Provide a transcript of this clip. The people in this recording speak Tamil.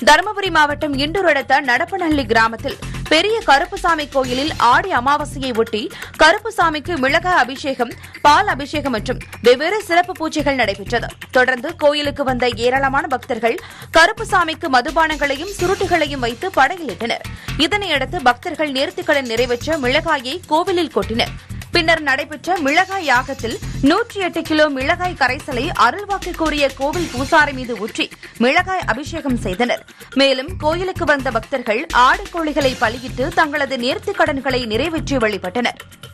தருமபுரி மாவட்டம் இண்டூர் அடுத்த நடப்பநல்லி கிராமத்தில் பெரிய கருப்புசாமி கோயிலில் ஆடி அமாவாசையை ஒட்டி கருப்புசாமிக்கு மிளகாய் அபிஷேகம் பால் அபிஷேகம் மற்றும் வெவ்வேறு சிறப்பு பூஜைகள் நடைபெற்றது தொடர்ந்து கோயிலுக்கு வந்த ஏராளமான பக்தர்கள் கருப்புசாமிக்கு மதுபானங்களையும் சுருட்டுகளையும் வைத்து படையலிட்டனர் இதனையடுத்து பக்தர்கள் நேர்த்திக்கடன் நிறைவேற்ற மிளகாயை கோவிலில் கொட்டினர் பின்னர் நடைபெற்ற மிளகாய் யாகத்தில் நூற்றி எட்டு கிலோ மிளகாய் கரைசலை அருள்வாக்கு கூறிய கோவில் பூசாரி மீது ஊற்றி மிளகாய் அபிஷேகம் செய்தனர் மேலும் கோயிலுக்கு வந்த பக்தர்கள் ஆடு கோழிகளை பலியிட்டு தங்களது நேர்த்திக் கடன்களை நிறைவேற்றி வழிபட்டனர்